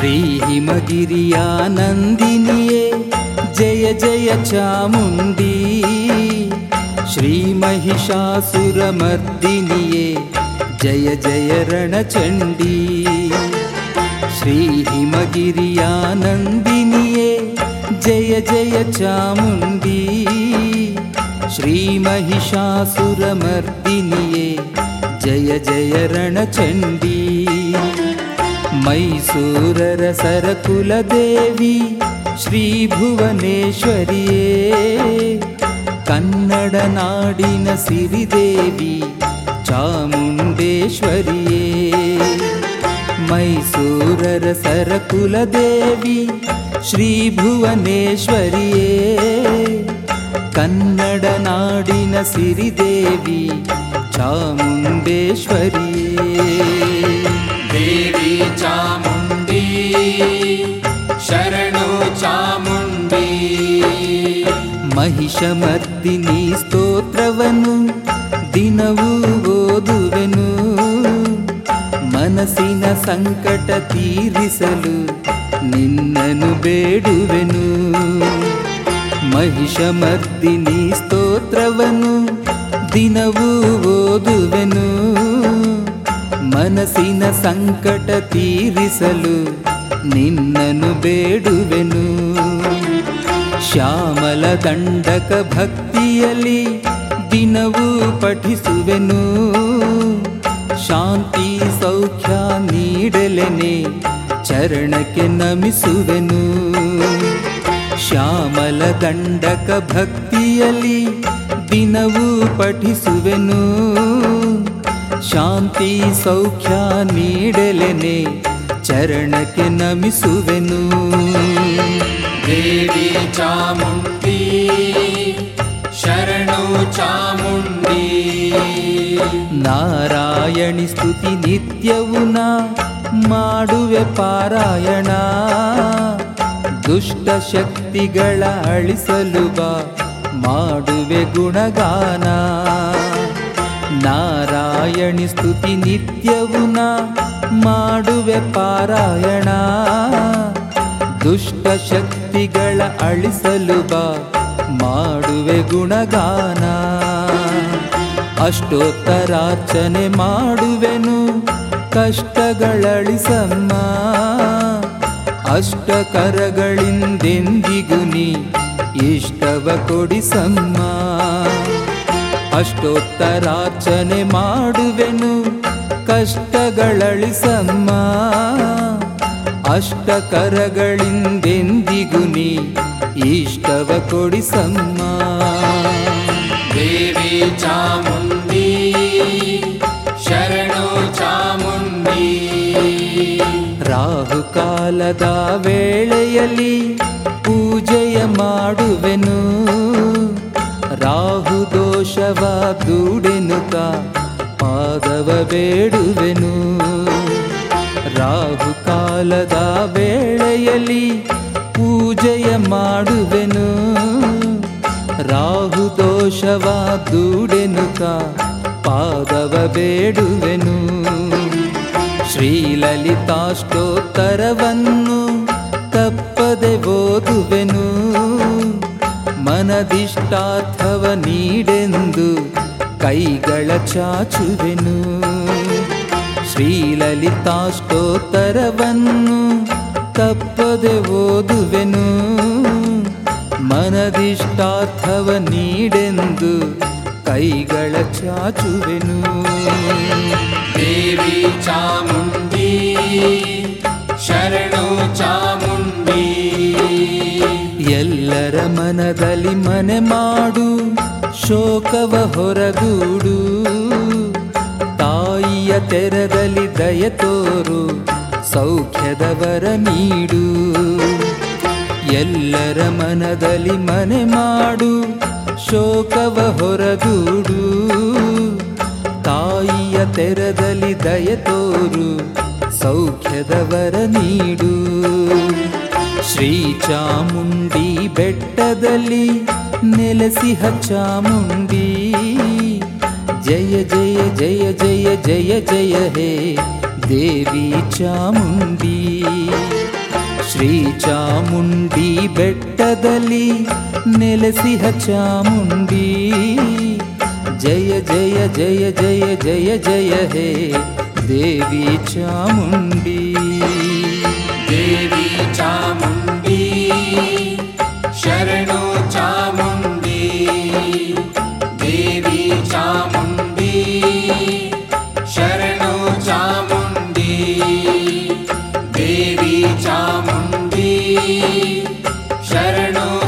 ಶ್ರೀ ಹಿಮಗಿರಿಯ ನಂದಿನಿಯೇ ಜಯ ಜಯ ಚಾಮುಂಡಿ ಶ್ರೀ ಮಹಿಷಾಸುರಮರ್ದಿನಿಯೇ ಜಯ ಜಯ ರಣಚಂಡಿ ಶ್ರೀ ಹಿಮಗಿರಿಯ ನಂದಿನಿಯೇ ಜಯ ಜಯ ಚಾಮುಂಡಿ ಶ್ರೀ ಮಹಿಷಾಸುರಮರ್ದಿನಿಯೇ ಜಯ ಜಯ ರಣಚಂಡಿ ಮೈಸೂರರ ಸರಕುಲದೇವಿ ಶ್ರೀ ಭುವನೇಶ್ವರಿಯೇ ಕನ್ನಡ ನಾಡಿನ ಸಿರಿದೇವಿ ಚಾಮುಂಡೇಶ್ವರಿಯೇ ಮೈಸೂರರ ಸರಕುಲದೇವಿ ಶ್ರೀ ಭುವನೇಶ್ವರಿಯೇ ಕನ್ನಡ ನಾಡಿನ ಸಿರಿದೇವಿ ಚಾಮುಂಡೇಶ್ವರಿಯೇ ದೇವಿ ಚಾಮುಂಡಿ ಶರಣು ಚಾಮುಂಡಿ ಮಹಿಷಮರ್ದಿನಿ ಸ್ತೋತ್ರವನ್ನು ದಿನವೂ ಓದುವೆನು ಮನಸ್ಸಿನ ಸಂಕಟ ತೀರಿಸಲು ನಿನ್ನನು ಬೇಡುವೆನು ಮಹಿಷಮರ್ದಿನಿ ಸ್ತೋತ್ರವನ್ನು ದಿನವೂ ಓದುವೆನು ಮನಸ್ಸಿನ ಸಂಕಟ ತೀರಿಸಲು ನಿನ್ನನು ಬೇಡುವೆನು ಶ್ಯಾಮಲ ದಂಡಕ ಭಕ್ತಿಯಲ್ಲಿ ದಿನವೂ ಪಠಿಸುವೆನು ಶಾಂತಿ ಸೌಖ್ಯ ನೀಡಲೆನೆ ಚರಣಕ್ಕೆ ನಮಿಸುವೆನು ಶ್ಯಾಮಲ ದಂಡಕ ಭಕ್ತಿಯಲ್ಲಿ ದಿನವೂ ಪಠಿಸುವೆನು ಶಾಂತಿ ಸೌಖ್ಯ ನೀಡಲೆನೆ ಚರಣಕ್ಕೆ ನಮಿಸುವೆನು ದೇವಿ ಚಾಮುಂಡಿ ಶರಣು ಚಾಮುಂಡಿ ನಾರಾಯಣಿ ಸ್ತುತಿ ನಿತ್ಯವೂ ನಾ ಮಾಡುವೆ ಪಾರಾಯಣ ದುಷ್ಟ ಶಕ್ತಿಗಳ ಅಳಿಸಲು ಬಾ ಮಾಡುವೆ ಗುಣಗಾನ ನಾರಾಯಣಿ ಸ್ತುತಿ ನಿತ್ಯವೂ ನಾ ಮಾಡುವೆ ಪಾರಾಯಣ ದುಷ್ಟ ಶಕ್ತಿಗಳ ಅಳಿಸಲು ಬಾ ಮಾಡುವೆ ಗುಣಗಾನ ಅಷ್ಟೋತ್ತರಾರ್ಚನೆ ಮಾಡುವೆನು ಕಷ್ಟಗಳಳಿಸಮ್ಮ ಅಷ್ಟಕರಗಳಿಂದೆಂದಿಗೂ ನೀ ಇಷ್ಟವ ಕೊಡಿಸಮ್ಮ ಅಷ್ಟೋತ್ತರಾರ್ಚನೆ ಮಾಡುವೆನು ಕಷ್ಟಗಳಳಿಸಮ್ಮ ಅಷ್ಟಕರಗಳಿಂದೆಂದಿಗೂ ನೀ ಇಷ್ಟವ ಕೊಡಿಸಮ್ಮ ದೇವಿ ಚಾಮುಂಡಿ ಶರಣು ಚಾಮುಂಡಿ ರಾಹುಕಾಲದ ವೇಳೆಯಲ್ಲಿ ಪೂಜೆಯ ಮಾಡುವೆನು ರಾಹು ದೋಷವ ದೂಡೆನುತ ಪಾದವ ಬೇಡುವೆನು ರಾಹುಕಾಲದ ವೇಳೆಯಲ್ಲಿ ಪೂಜೆಯ ಮಾಡುವೆನು ರಾಹು ದೋಷವ ದೂಡೆನುತ ಪಾದವ ಬೇಡುವೆನು ಶ್ರೀಲಲಿತಾಷ್ಟೋತ್ತರವನ್ನು ತಪ್ಪದೆ ಓದುವೆನು ಮನದಿಷ್ಟಾರ್ಥವ ನೀಡೆಂದು ಕೈಗಳ ಚಾಚುವೆನು ಶ್ರೀಲಲಿತಾಷ್ಟೋತ್ತರವನ್ನು ತಪ್ಪದೆ ಓದುವೆನು ಮನದಿಷ್ಟಾರ್ಥವ ನೀಡೆಂದು ಕೈಗಳ ಚಾಚುವೆನು ದೇವಿ ಚಾಮುಂಡಿ ಶರಣು ಚಾಮುಂಡಿ ಎಲ್ಲರ ಮನದಲ್ಲಿ ಮನೆ ಮಾಡು ಶೋಕವ ಹೊರಗೂಡು ತಾಯಿಯ ತೆರದಲ್ಲಿ ದಯ ತೋರು ಸೌಖ್ಯದವರ ನೀಡು ಎಲ್ಲರ ಮನದಲ್ಲಿ ಮನೆ ಮಾಡು ಶೋಕವ ಹೊರಗೂಡು ತಾಯಿಯ ತೆರದಲ್ಲಿ ದಯ ತೋರು ಸೌಖ್ಯದವರ ನೀಡು ಶ್ರೀ ಚಾಮುಂಡಿ ಬೆಟ್ಟದಲ್ಲಿ ನೆಲೆಸಿಹ ಚಾಮುಂಡಿ ಜಯ ಜಯ ಜಯ ಜಯ ಜಯ ಜಯ ಹೇ ದೇವಿ ಚಾಮುಂಡಿ ಶ್ರೀ ಚಾಮುಂಡಿ ಬೆಟ್ಟದಲ್ಲಿ ನೆಲೆಸಿಹ ಚಾಮುಂಡಿ ಜಯ ಜಯ ಜಯ ಜಯ ಜಯ ಜಯ ಹೇ ದೇವಿ ಚಾಮುಂಡಿ ದೇವಿ ಚಾಮುಂಡಿ ಶರಣು ಚಾಮುಂಡಿ ದೇವಿ ಚಾಮುಂಡಿ ಶರಣು ಚಾಮುಂಡಿ ದೇವಿ ಚಾಮುಂಡಿ ಶರಣು